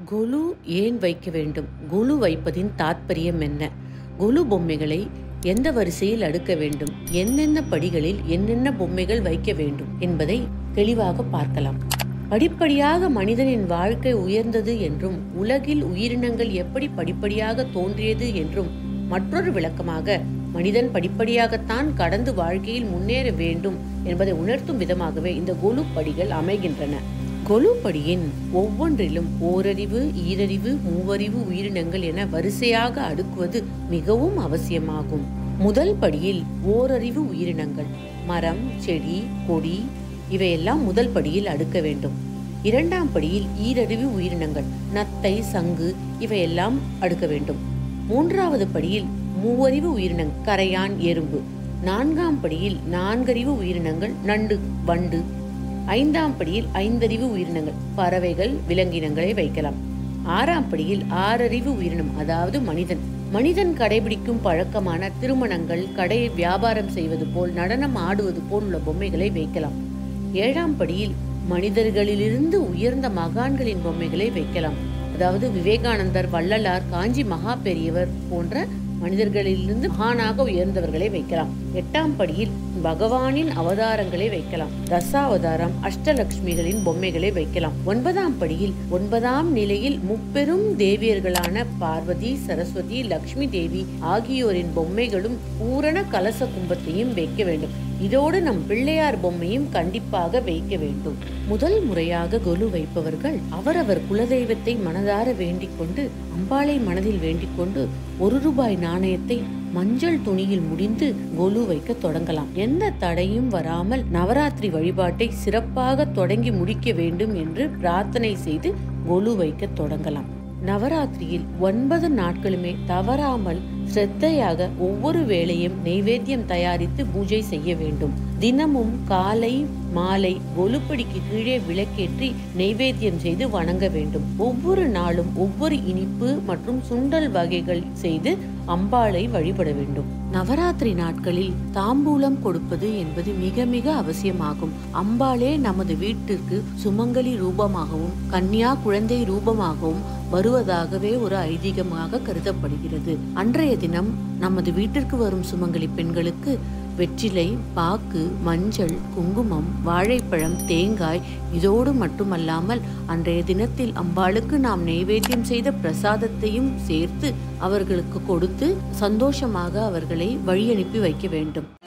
கொலு ஏன் வைக்க வேண்டும் கொலு வைப்பதின் தாத்பரியம் என்ன கொலு பொம்மைகளை எந்த வரிசையில் அடுக்க வேண்டும் என்னென்ன படிகளில் என்னென்ன பொம்மைகள் வைக்க வேண்டும் என்பதை தெளிவாக பார்க்கலாம் படிப்படியாக மனிதனின் வாழ்க்கை உயர்ந்தது என்றும் உலகில் உயிரினங்கள் எப்படி படிப்படியாக தோன்றியது என்றும் மற்றொரு விளக்கமாக மனிதன் படிப்படியாகத்தான் கடந்து வாழ்க்கையில் முன்னேற வேண்டும் என்பதை உணர்த்தும் விதமாகவே இந்த கொலு படிகள் அமைகின்றன கொலு படியின் ஒவ்வொன்றிலும் ஓரறிவு ஈரறிவு மூவறிவு உயிரினங்கள் என வரிசையாக அடுக்குவது மிகவும் அவசியமாகும் முதல் படியில் ஓரறிவு உயிரினங்கள் மரம் செடி கொடி இவையெல்லாம் முதல் படியில் அடுக்க வேண்டும் இரண்டாம் படியில் ஈரறிவு உயிரினங்கள் நத்தை சங்கு இவையெல்லாம் அடுக்க வேண்டும் மூன்றாவது படியில் மூவறிவு உயிரினங்கள் கரையான் எறும்பு நான்காம் படியில் நான்கறிவு உயிரினங்கள் நண்டு வண்டு ஐந்தாம் படியில் ஐந்தறிவு உயிரினங்கள் பறவைகள் விலங்கினங்களை வைக்கலாம் ஆறாம் படியில் ஆறறிவு உயிரினம் அதாவது மனிதன் மனிதன் கடைபிடிக்கும் பழக்கமான திருமணங்கள் கடை வியாபாரம் செய்வது போல் நடனம் ஆடுவது போல் உள்ள பொம்மைகளை வைக்கலாம் ஏழாம் படியில் மனிதர்களிலிருந்து உயர்ந்த மகான்களின் பொம்மைகளை வைக்கலாம் அதாவது விவேகானந்தர் வள்ளலார் காஞ்சி மகா பெரியவர் போன்ற மனிதர்களிலிருந்து மகானாக உயர்ந்தவர்களை வைக்கலாம் எட்டாம் படியில் பகவானின் அவதாரங்களை வைக்கலாம் தசாவதாரம் அஷ்டலட்சுமிகளின் பொம்மைகளை வைக்கலாம் ஒன்பதாம் படியில் ஒன்பதாம் நிலையில் முப்பெரும் தேவியர்களான பார்வதி சரஸ்வதி லக்ஷ்மி தேவி ஆகியோரின் பொம்மைகளும் பூரண கலச கும்பத்தையும் வைக்க வேண்டும் இதோடு நம் பிள்ளையார் பொம்மையும் கண்டிப்பாக வைக்க வேண்டும் முதல் முறையாக கொலு வைப்பவர்கள் அவரவர் குலதெய்வத்தை மனதார வேண்டிக் கொண்டு அம்பாளை மனதில் வேண்டிக் கொண்டு ஒரு ரூபாய் நாணயத்தை மஞ்சள் துணியில் முடிந்து கொலு வைக்க தொடங்கலாம் எந்த தடையும் வராமல் நவராத்திரி வழிபாட்டை சிறப்பாக தொடங்கி முடிக்க வேண்டும் என்று பிரார்த்தனை செய்து கொலு வைக்க தொடங்கலாம் நவராத்திரியில் ஒன்பது நாட்களுமே தவறாமல் சிரத்தையாக ஒவ்வொரு வேளையும் நெய்வேத்தியம் தயாரித்து பூஜை செய்ய வேண்டும் தினமும் காலை மாலை கொலுப்படிக்கு கீழே விளக்கேற்றி நெய்வேத்தியம் செய்து வணங்க வேண்டும் ஒவ்வொரு நாளும் ஒவ்வொரு இனிப்பு மற்றும் சுண்டல் வகைகள் செய்து அம்பாளை வழிபட வேண்டும் நவராத்திரி நாட்களில் தாம்பூலம் கொடுப்பது என்பது மிக மிக அவசியமாகும் அம்பாளே நமது வீட்டிற்கு சுமங்கலி ரூபமாகவும் கன்னியா குழந்தை ரூபமாகவும் வருவதாகவே ஒரு ஐதீகமாக கருதப்படுகிறது அன்றைய தினம் நமது வீட்டிற்கு வரும் சுமங்கலி பெண்களுக்கு வெற்றிலை பாக்கு மஞ்சள் குங்குமம் வாழைப்பழம் தேங்காய் இதோடு மட்டுமல்லாமல் அன்றைய தினத்தில் அம்பாளுக்கு நாம் நெய்வேத்தியம் செய்த பிரசாதத்தையும் சேர்த்து அவர்களுக்கு கொடுத்து சந்தோஷமாக அவர்களை வழியனுப்பி வைக்க வேண்டும்